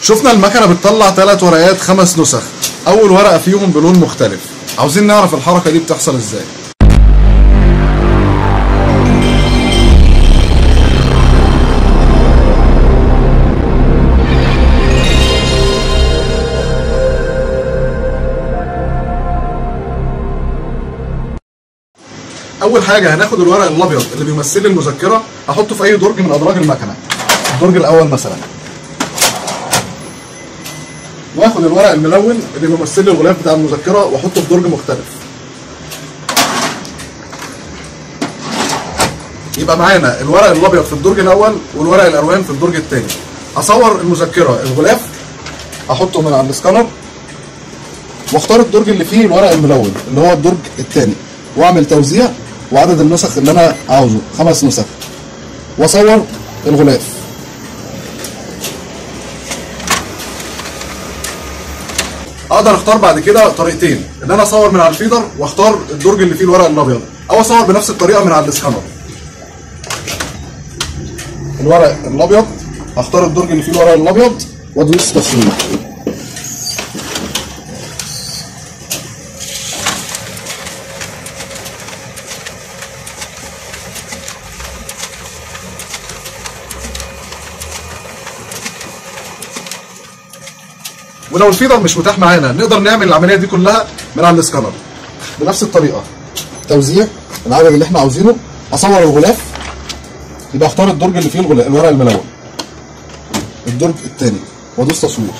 شفنا المكنه بتطلع ثلاث ورقات خمس نسخ اول ورقه فيهم بلون مختلف عاوزين نعرف الحركه دي بتحصل ازاي اول حاجه هناخد الورق الابيض اللي بيمثل لي المذكره احطه في اي درج من ادراج المكنه الدرج الاول مثلا واخد الورق الملون اللي بيمثل لي الغلاف بتاع المذكره واحطه في درج مختلف يبقى معانا الورق الابيض في الدرج الاول والورق الالوان في الدرج الثاني اصور المذكره الغلاف احطه من على السكانر واختار الدرج اللي فيه الورق الملون اللي هو الدرج الثاني واعمل توزيع وعدد النسخ اللي انا عاوزه خمس نسخ واصور الغلاف اقدر اختار بعد كده طريقتين ان انا اصور من على الفيدر واختار الدرج اللي فيه الورق الابيض او اصور بنفس الطريقه من على الاسكانر الورق الابيض هختار الدرج اللي فيه الورق الابيض وادوس تصوير ولو الفيدر مش متاح معانا نقدر نعمل العمليه دي كلها من على الاسكانر بنفس الطريقه توزيع العدد اللي احنا عاوزينه اصور الغلاف يبقى اختار الدرج اللي فيه الغلاف الورق الملون الدرج الثاني وادوس تصوير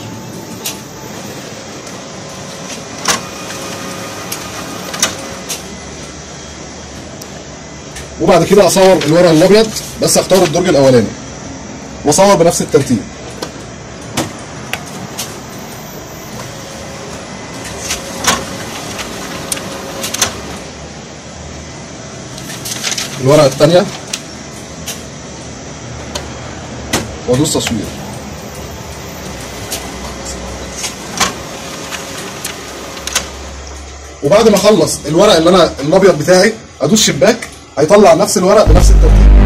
وبعد كده اصور الورق الابيض بس اختار الدرج الاولاني واصور بنفس الترتيب الورقة الثانية وادوس تصوير وبعد ما اخلص الورق اللي انا الابيض بتاعي ادوس شباك هيطلع نفس الورق بنفس الترتيب